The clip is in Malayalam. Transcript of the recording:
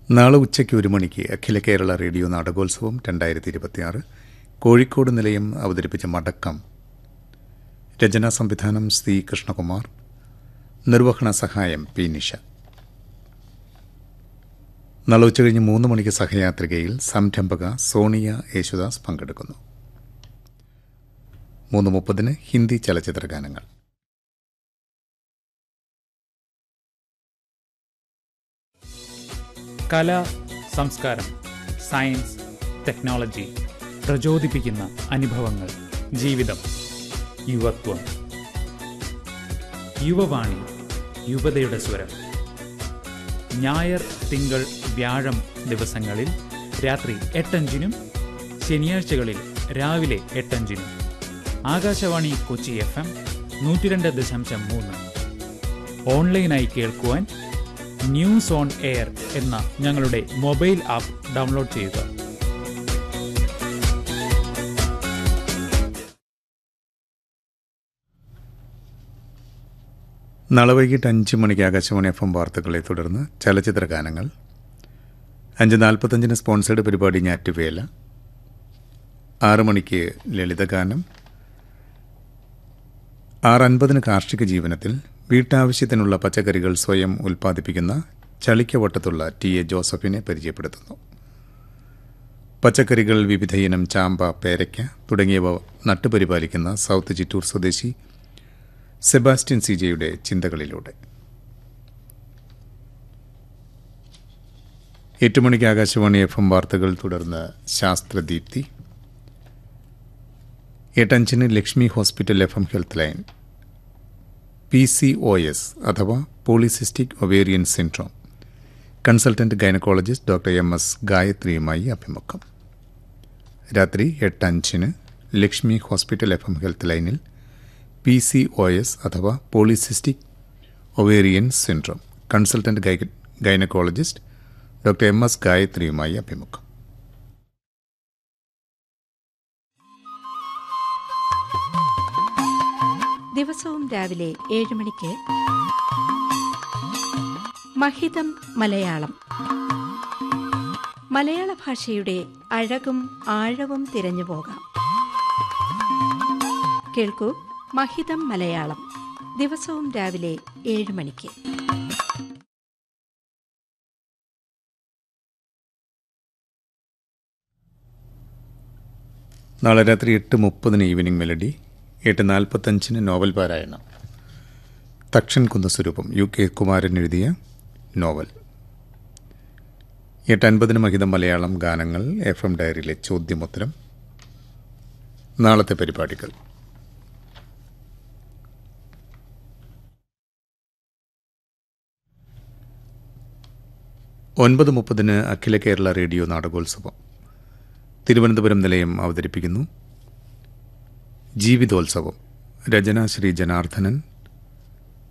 നാളെ ഉച്ചയ്ക്ക് ഒരു മണിക്ക് അഖില കേരള റേഡിയോ നാടകോത്സവം രണ്ടായിരത്തി ഇരുപത്തിയാറ് കോഴിക്കോട് നിലയം അവതരിപ്പിച്ച മടക്കം രചനാ സംവിധാനം സി കൃഷ്ണകുമാർ നിർവഹണ സഹായം പി നിഷ നാളെ ഉച്ചകഴിഞ്ഞ് മൂന്ന് മണിക്ക് സഹയാത്രികയിൽ സംരംഭക സോണിയ യേശുദാസ് പങ്കെടുക്കുന്നു മൂന്ന് മുപ്പതിന് ഹിന്ദി ചലച്ചിത്ര ഗാനങ്ങൾ കല സംസ്കാരം സയൻസ് ടെക്നോളജി പ്രചോദിപ്പിക്കുന്ന അനുഭവങ്ങൾ ജീവിതം യുവത്വം യുവവാണി യുവതയുടെ സ്വരം ഞായർ തിങ്കൾ വ്യാഴം ദിവസങ്ങളിൽ രാത്രി എട്ടഞ്ചിനും ശനിയാഴ്ചകളിൽ രാവിലെ എട്ടഞ്ചിനും ആകാശവാണി കൊച്ചി എഫ് എം നൂറ്റിരണ്ട് ദശാംശം മൂന്ന് ഓൺലൈനായി കേൾക്കുവാൻ ന്യൂസ് ഓൺ എയർ എന്ന ഞങ്ങളുടെ മൊബൈൽ ആപ്പ് ഡൗൺലോഡ് ചെയ്യുക നാളെ വൈകിട്ട് അഞ്ച് മണിക്ക് ആകാശവാണി എഫ് എം വാർത്തകളെ തുടർന്ന് ചലച്ചിത്ര ഗാനങ്ങൾ അഞ്ച് നാൽപ്പത്തഞ്ചിന് സ്പോൺസേഡ് പരിപാടി ഞാറ്റുവേല ആറ് മണിക്ക് ലളിതഗാനം ആറ് അൻപതിന് കാർഷിക ജീവനത്തിൽ വീട്ടാവശ്യത്തിനുള്ള പച്ചക്കറികൾ സ്വയം ഉൽപ്പാദിപ്പിക്കുന്ന ചളിക്കവട്ടത്തുള്ള ടി എ ജോസഫിനെ പരിചയപ്പെടുത്തുന്നു പച്ചക്കറികൾ വിവിധയിനം ചാമ്പ പേരയ്ക്ക തുടങ്ങിയവ നട്ടുപരിപാലിക്കുന്ന സൗത്ത് ചിറ്റൂർ സ്വദേശി സെബാസ്റ്റ്യൻ സിജയുടെ ചിന്തകളിലൂടെ എട്ട് മണിക്ക് ആകാശവാണി എഫ് എം വാർത്തകൾ തുടർന്ന് ശാസ്ത്രദീപ്തി എട്ടഞ്ചിന് Lakshmi hospital F M health line P C O S അഥവാ polycystic ovarian syndrome consultant gynaecologist doctor M S ഗായത്രിയുമായി അഭിമുഖം രാത്രി എട്ട് അഞ്ചിന് Lakshmi hospital F M health ലൈനിൽ പി സി ഒ എസ് അഥവാ polycystic ovarian syndrome consultant gynaecologist doctor M S ഗായത്രിയുമായി അഭിമുഖം ദിവസവും രാവിലെ ഏഴ് മണിക്ക് മഹിതം മലയാളം മലയാള ഭാഷയുടെ അഴകും ആഴവും തിരഞ്ഞു പോകാം കേൾക്കൂ മഹിതം മലയാളം ദിവസവും രാവിലെ ഏഴ് മണിക്ക് നാളെ രാത്രി എട്ട് മുപ്പതിന് ഈവനിംഗ് മെലഡി എട്ട് നാൽപ്പത്തഞ്ചിന് നോവൽ പാരായണം തക്ഷൻ കുന്നസ്വരൂപം യു കെ കുമാരൻ എഴുതിയ നോവൽ എട്ട് അൻപതിന് മഹിതം മലയാളം ഗാനങ്ങൾ എഫ് എം ഡയറിയിലെ ചോദ്യമുത്തരം നാളത്തെ പരിപാടികൾ ഒൻപത് മുപ്പതിന് അഖില കേരള റേഡിയോ നാടകോത്സവം തിരുവനന്തപുരം നിലയം അവതരിപ്പിക്കുന്നു ജീവിതോത്സവം രചന ശ്രീ ജനാർദ്ദനൻ